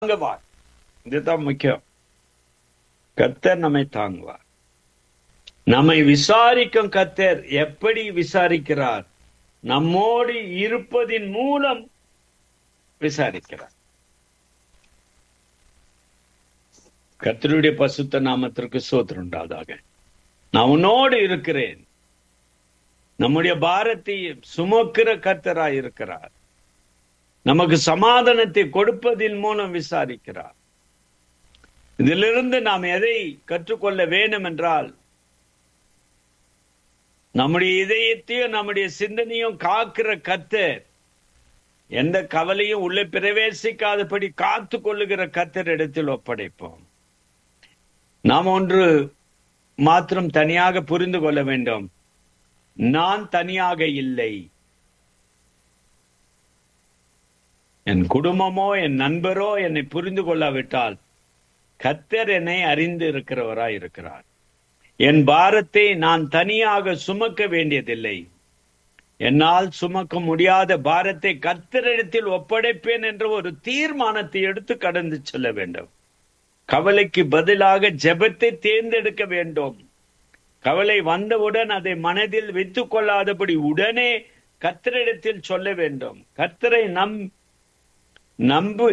தாங்குவார் இதுதான் முக்கியம் கர்த்தர் நம்மை தாங்குவார் நம்மை விசாரிக்கும் கர்த்தர் எப்படி விசாரிக்கிறார் நம்மோடு இருப்பதின் மூலம் விசாரிக்கிறார் கர்த்தருடைய பசுத்த நாமத்திற்கு சோத்திரம் உண்டாதாக நான் உன்னோடு இருக்கிறேன் நம்முடைய பாரத்தை சுமக்கிற கர்த்தராய் இருக்கிறார் நமக்கு சமாதானத்தை கொடுப்பதின் மூலம் விசாரிக்கிறார் இதிலிருந்து நாம் எதை கற்றுக்கொள்ள வேண்டும் என்றால் நம்முடைய இதயத்தையும் நம்முடைய சிந்தனையும் காக்கிற கத்தர் எந்த கவலையும் உள்ளே பிரவேசிக்காதபடி காத்து கொள்ளுகிற கத்தர் இடத்தில் ஒப்படைப்போம் நாம் ஒன்று மாத்திரம் தனியாக புரிந்து கொள்ள வேண்டும் நான் தனியாக இல்லை என் குடும்பமோ என் நண்பரோ என்னை புரிந்து கொள்ளாவிட்டால் கத்தர் என்னை அறிந்து இருக்கிறவராய் இருக்கிறார் என் பாரத்தை நான் தனியாக சுமக்க வேண்டியதில்லை என்னால் சுமக்க முடியாத பாரத்தை கத்தரிடத்தில் ஒப்படைப்பேன் என்ற ஒரு தீர்மானத்தை எடுத்து கடந்து செல்ல வேண்டும் கவலைக்கு பதிலாக ஜெபத்தை தேர்ந்தெடுக்க வேண்டும் கவலை வந்தவுடன் அதை மனதில் வைத்துக் கொள்ளாதபடி உடனே கத்தரிடத்தில் சொல்ல வேண்டும் கத்தரை நம் நம்பு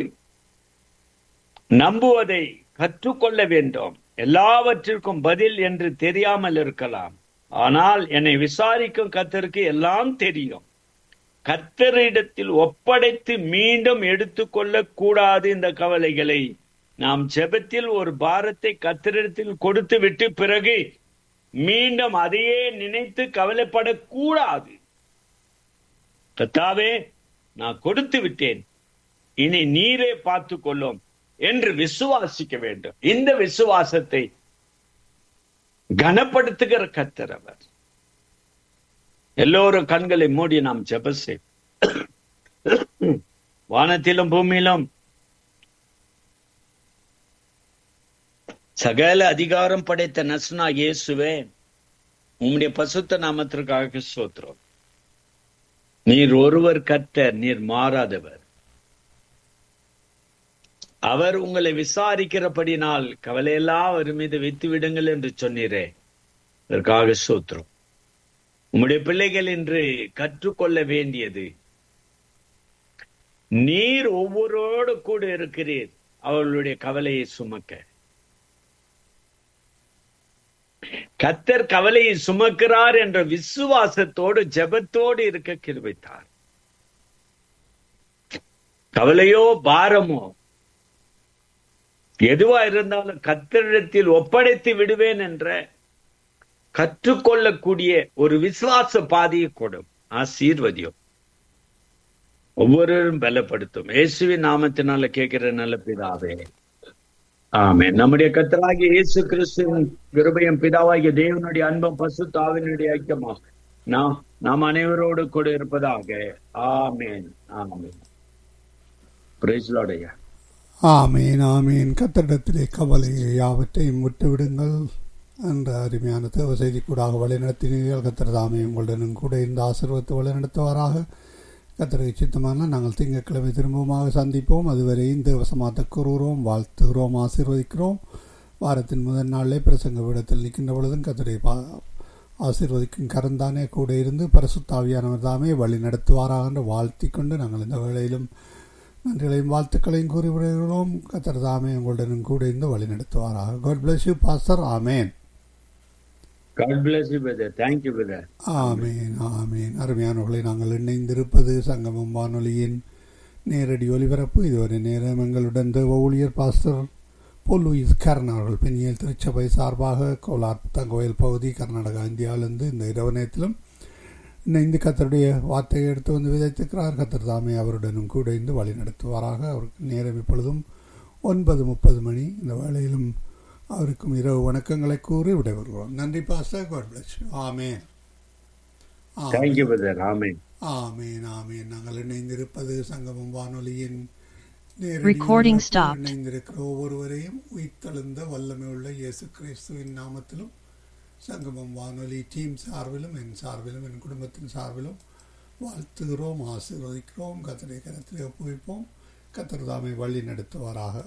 நம்புவதை கற்றுக்கொள்ள வேண்டும் எல்லாவற்றிற்கும் பதில் என்று தெரியாமல் இருக்கலாம் ஆனால் என்னை விசாரிக்கும் கத்தருக்கு எல்லாம் தெரியும் கத்தரிடத்தில் ஒப்படைத்து மீண்டும் எடுத்துக்கொள்ள கூடாது இந்த கவலைகளை நாம் ஜெபத்தில் ஒரு பாரத்தை கத்தரிடத்தில் கொடுத்து விட்டு பிறகு மீண்டும் அதையே நினைத்து கவலைப்படக்கூடாது கத்தாவே நான் கொடுத்து விட்டேன் இனி நீரே பார்த்து கொள்ளும் என்று விசுவாசிக்க வேண்டும் இந்த விசுவாசத்தை கனப்படுத்துகிற கத்தர் அவர் எல்லோரும் கண்களை மூடி நாம் ஜெபசே வானத்திலும் பூமியிலும் சகல அதிகாரம் படைத்த நஸ்னா இயேசுவே உம்முடைய பசுத்த நாமத்திற்காக சோத்திரம் நீர் ஒருவர் கர்த்தர் நீர் மாறாதவர் அவர் உங்களை விசாரிக்கிறபடினால் கவலையெல்லாம் அவர் மீது வைத்து விடுங்கள் என்று சொன்னீரே அதற்காக சூத்திரம் உம்முடைய பிள்ளைகள் இன்று கற்றுக்கொள்ள வேண்டியது நீர் ஒவ்வொருவோடு கூட இருக்கிறீர் அவர்களுடைய கவலையை சுமக்க கத்தர் கவலையை சுமக்கிறார் என்ற விசுவாசத்தோடு ஜெபத்தோடு இருக்க கிருவைத்தார் கவலையோ பாரமோ எதுவா இருந்தாலும் கத்தரிடத்தில் ஒப்படைத்து விடுவேன் என்ற கற்றுக்கொள்ளக்கூடிய ஒரு விசுவாச பாதையை கொடும் ஆசீர்வதியும் ஒவ்வொருவரும் பலப்படுத்தும் இயேசுவின் நாமத்தினால கேட்கிற நல்ல பிதாவே ஆமே நம்முடைய கத்தராகிய இயேசு கிறிஸ்துவின் கிருபையும் பிதாவாகிய தேவனுடைய அன்பம் பசு தாவினுடைய ஐக்கியமா நாம் நாம் அனைவரோடு கூட இருப்பதாக ஆமேன் ஆமேன் பிரைஸ்லோடைய ஆமேன் ஆமேன் கத்தரிடத்திலே கவலையை யாவற்றையும் விட்டுவிடுங்கள் என்ற அருமையான தேவ செய்தி கூடாக வழிநடத்தினீர்கள் கத்திர தாமே உங்களுடனும் கூட இந்த ஆசீர்வத்தை வழிநடத்துவாராக கத்திரை சித்தமான நாங்கள் திங்கட்கிழமை திரும்பவுமாக சந்திப்போம் அதுவரையும் தேவசமாத்த கூறுகிறோம் வாழ்த்துகிறோம் ஆசீர்வதிக்கிறோம் வாரத்தின் முதல் நாளிலே பிரசங்க விடத்தில் நிற்கின்ற பொழுதும் கத்திரை பா ஆசீர்வதிக்கும் கரந்தானே கூட இருந்து பரசுத்தாவியானவர் தாமே வழி நடத்துவாராக என்று வாழ்த்தி கொண்டு நாங்கள் இந்த வேளையிலும் நன்றிகளையும் வாழ்த்துக்களையும் கூறி விடுகிறோம் கத்தர் தாமே உங்களுடனும் கூட இருந்து வழி நடத்துவாராக காட் பிளஸ் யூ பாஸ்டர் ஆமேன் God bless you, brother. Thank you, brother. ஆமேன் ஆமேன் அருமையானவர்களை நாங்கள் இணைந்திருப்பது சங்கமம் வானொலியின் நேரடி ஒலிபரப்பு இதுவரை நேரம் எங்களுடன் தேவ ஊழியர் பாஸ்டர் போல் லூயிஸ் கரண் அவர்கள் பெண்ணியல் திருச்சபை சார்பாக கோலார் தங்கோயில் பகுதி கர்நாடகா இந்தியாவிலிருந்து இந்த இரவு நேரத்திலும் இணைந்து கத்தருடைய வார்த்தையை எடுத்து வந்து விதைத்திருக்கிறார் கத்தர் தாமே அவருடனும் கூட இருந்து வழி நடத்துவாராக அவருக்கு நேரம் இப்பொழுதும் ஒன்பது முப்பது மணி இந்த வேளையிலும் அவருக்கும் இரவு வணக்கங்களை கூறி விடைபெறுகிறோம் நன்றி பாஸ்டர் காட் பிளஸ் ஆமேன் Thank you, brother. Amen. ஆமேன் ஆமேன் நாங்கள் இணைந்திருப்பது சங்கமம் வானொலியின் நேரடி Recording ஒலிபரப்பில் stopped. இணைந்திருக்கிற ஒவ்வொருவரையும் உயிர்த்தெழுந்த வல்லமை உள்ள இயேசு கிறிஸ்துவின் நாமத்திலும் சங்கமம் வானொலி டீம் சார்பிலும் என் சார்பிலும் என் குடும்பத்தின் சார்பிலும் வாழ்த்துகிறோம் ஆசீர்வதிக்கிறோம் கத்தனை கரத்திலே ஒப்புவிப்போம் கத்தர் தாமே வழி நடத்துவாராக